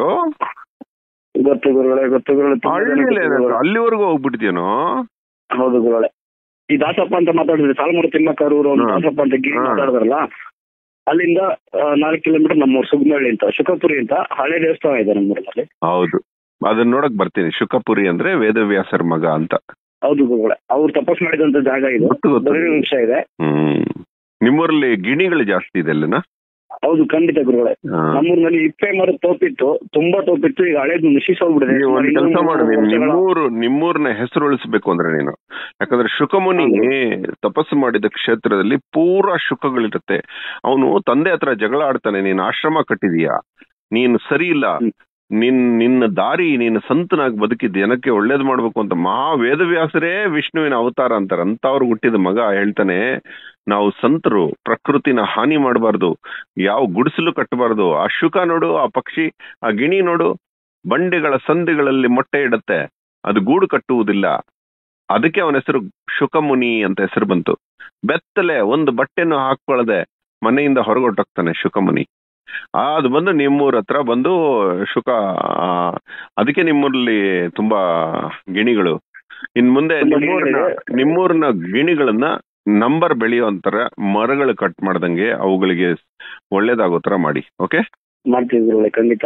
ಗೊತ್ತು ಗುರುಗಳೇ ಗೊತ್ತು ಗುರುಗಳೇ ತುಂಬಾ ಜನ ಹಳ್ಳಿಯಲ್ಲಿ ಗೊತ್ತು ಗುರುಗಳೇ. ಅಲ್ಲಿವರೆಗೂ ಹೋಗ್ಬಿಡ್ತೀನೋ ಹೌದು ಗುರುಗಳೇ ಈ ದಾಸಪ್ಪ ಅಂತ ಮಾತಾಡಿದ್ರೆ ಸಾಲಮೂರು ತಿಮ್ಮಕ್ಕರೂರು ಅವ್ನು ಹಾ. ದಾಸಪ್ಪ ಅಂತ ಗಿರಿ ಹಾ. ಮಾತಾಡಿದ್ರಲ್ಲ ಅಲ್ಲಿಂದ ನಾಲ್ಕು ಕಿಲೋಮೀಟರ್ ನಮ್ಮೂರು ಸುಗ್ನಳ್ಳಿ ಅಂತ ಶುಕಪುರಿ ಅಂತ ಹಳೆ ದೇವಸ್ಥಾನ ಇದೆ ನಮ್ಮೂರಲ್ಲಿ ಹೌದು ಅದನ್ನ ನೋಡಕ್ ಬರ್ತೀನಿ ಶುಕಪುರಿ ಅಂದ್ರೆ ವೇದವ್ಯಾಸರ ಮಗ ಅಂತ ಹೌದು ಗುರುಗಳೇ ಅವ್ರು ತಪಸ್ ಮಾಡಿದಂತ ಜಾಗ ಇದು ಗೊತ್ತು ಗೊತ್ತು ಬರೀ ವೃಕ್ಷ ಇದೆ ಹ್ಮ್ ನಿಮ್ಮೂರಲ್ಲಿ ಗಿಣಿಗಳು ಜಾಸ್ತಿ ಇದೆ ಅಲ್ಲೇನಾ ಹೌದು ಖಂಡಿತ ಗುರುಗಳೇ ಹಾ. ನಮ್ಮೂರಿನಲ್ಲಿ ಇಪ್ಪೆ ಮರ ತೋಪಿತ್ತು ತುಂಬಾ ತೋಪಿತ್ತು ಈಗ ಹಳೇದು ನಶಿಸ್ ಹೋಗ್ಬಿಡಿದೆ ನೀವು ಒಂದ್ ಕೆಲಸ ಮಾಡು ನೀನು ನಿಮ್ಮೂರು ನಿಮ್ಮೂರ್ನ ಹೆಸರು ಉಳಿಸ್ಬೇಕು ಅಂದ್ರೆ ನೀನು ಯಾಕಂದ್ರೆ ಶುಕಮುನಿ ತಪಸ್ಸು ಮಾಡಿದ ಕ್ಷೇತ್ರದಲ್ಲಿ ಪೂರಾ ಶುಕಗಳಿರುತ್ತೆ ಅವನು ತಂದೆ ಹತ್ರ ಜಗಳ ಆಡ್ತಾನೆ ನೀನು ಆಶ್ರಮ ಕಟ್ಟಿದೀಯಾ ನೀನು ಸರಿ ಇಲ್ಲ ಹ್ಮ್. ನಿನ್ ನಿನ್ನ ದಾರಿ ನೀನು ಸಂತನಾಗಿ ಬದುಕಿ ಜನಕ್ಕೆ ಒಳ್ಳೇದ್ ಮಾಡ್ಬೇಕು ಅಂತ ಮಹಾ ವೇದವ್ಯಾಸರೇ ವಿಷ್ಣುವಿನ ಅವತಾರ ಅಂತಾರೆ ಅಂತವ್ರು ಹುಟ್ಟಿದ ಮಗ ಹೇಳ್ತಾನೆ ನಾವು ಸಂತರು ಪ್ರಕೃತಿನ ಹಾನಿ ಮಾಡಬಾರ್ದು ಯಾವ ಗುಡಿಸಲು ಕಟ್ಟಬಾರ್ದು ಆ ಶುಕ ನೋಡು ಆ ಪಕ್ಷಿ ಆ ಗಿಣಿ ನೋಡು ಬಂಡೆಗಳ ಸಂದಿಗಳಲ್ಲಿ ಮೊಟ್ಟೆ ಇಡುತ್ತೆ ಅದು ಗೂಡು ಕಟ್ಟುವುದಿಲ್ಲ ಅದಕ್ಕೆ ಅವನ ಹೆಸರು ಶುಕಮುನಿ ಅಂತ ಹೆಸರು ಬಂತು ಬೆತ್ತಲೆ ಒಂದು ಬಟ್ಟೆನೂ ಹಾಕೊಳ್ಳದೆ ಮನೆಯಿಂದ ಹೊರಗೊಟ್ಟೋಗ್ತಾನೆ ಶುಕಮುನಿ ಆ, ಅದು ಬಂದು ನಿಮ್ಮೂರ ಹತ್ರ ಬಂದು ಶುಕ ಆ, ಅದಕ್ಕೆ ನಿಮ್ಮೂರಲ್ಲಿ ತುಂಬಾ ಗಿಣಿಗಳು ಇನ್ ಮುಂದೆ ತುಂಬಾ ನಿಮ್ಮೂರಿನ ಗಿಣಿಗಳಿದೆ. ನಿಮ್ಮೂರಿನ ಗಿಣಿಗಳನ್ನ ನಂಬರ್ ಬೆಳೆಯೋ ಅಂತರ ಮರಗಳು ಕಟ್ ಮಾಡ್ದಂಗೆ ಅವುಗಳಿಗೆ ಒಳ್ಳೇದಾಗೋ ತರ ಮಾಡಿ ಓಕೆ ಮಾಡ್ತೀವಿ ಗುರುಗಳೇ ಖಂಡಿತ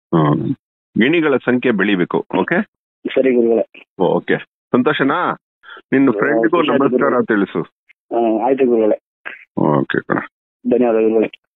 ಗಿಣಿಗಳ ಸಂಖ್ಯೆ ಬೆಳಿಬೇಕು ಓಕೆ ಸರಿ ಗುರುಗಳೇ ಓಕೆ ಸಂತೋಷನಾ ನಿನ್ನ ಫ್ರೆಂಡ್ಗೂ ಖುಷಿ ಆಯ್ತು ನಮಸ್ಕಾರ ಗುರುಗಳೇ. ತಿಳಿಸು ಹಾ, ಆಯ್ತು ಗುರುಗಳೇ ಓಕೆ ಕಣ ಧನ್ಯವಾದ ಗುರುಗಳೇ